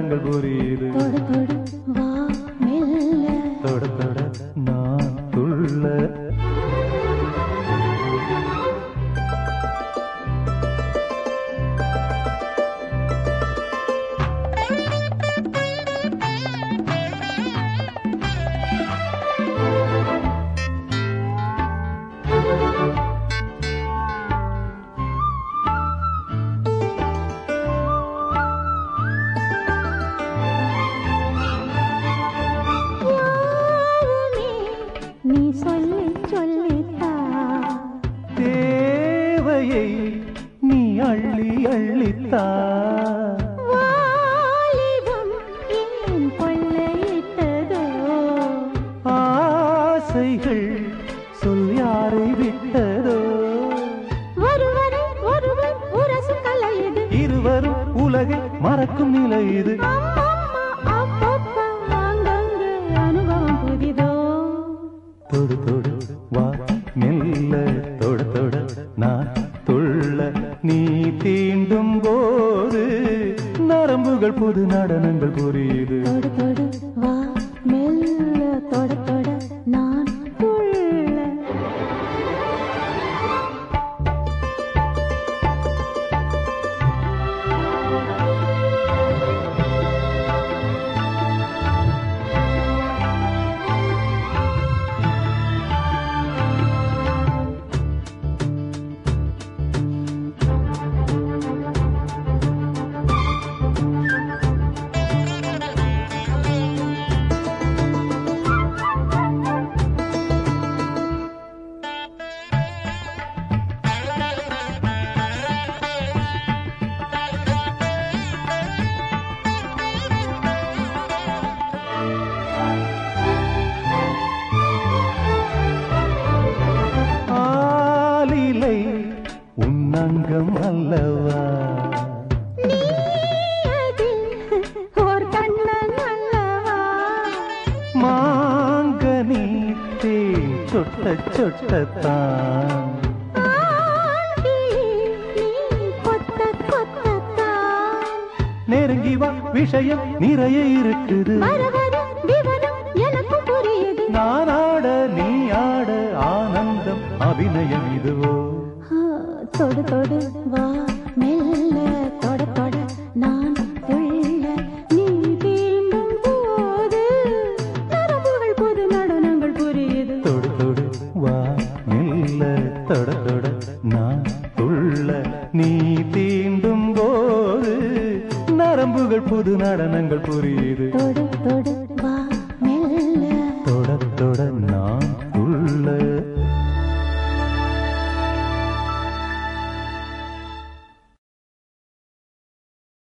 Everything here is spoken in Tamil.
நடனங்கள் புரியுது தொடு தொடு வா மெல்ல தொட தொட நான் துள்ள யாருமே நீ சொல்லி சொல்லித்தா தேவையை நீ அள்ளி அள்ளித்தா வாலிபம் ஏன் கொள்ளையிட்டதோ ஆசைகள் சொல் யாரை விட்டதோ ஒருவரை ஒருவர் உரசும் கலை இது இருவரும் உலகை மறக்கும் நிலை இது அம்மம்மா, அப்பப்பா, அங்கங்கே அனுபவம் புதிதோ தொடு தொடு வா மெல்ல தொட தொட நான் துள்ள நீ தீண்டும் போது நரம்புகள் புது நடனங்கள் புரியுது தொடு தொடு வா மெல்ல தொட தொட நான் துள்ள ஆலிலை உன்னங்கம் அல்லவா நீ அதில் ஓர் கண்ணன் அல்லவா மாங்கனி தேன் சொட்ட சொட்டத்தான் ஆண்கிளி, நீ கொத்த கொத்தத்தான் நெருங்கி வா விஷயம் நிறைய இருக்குது வருவதும் விவரம் எனக்கு புரியுது நான் ஆட நீ ஆட ஆனந்தம் அபிநயம் இதுவோ ஆ, தொடு தொடு வா மெல்ல தொட தொட நான் துள்ள நீ தீண்டும் போது நரம்புகள் புது நடனங்கள் புரியுது தொடு தொடு வா மெல்ல தொட தொட நான் துள்ள நீ தீண்டும் போது நரம்புகள் புது நடனங்கள் புரியுது தொடு தொடு வா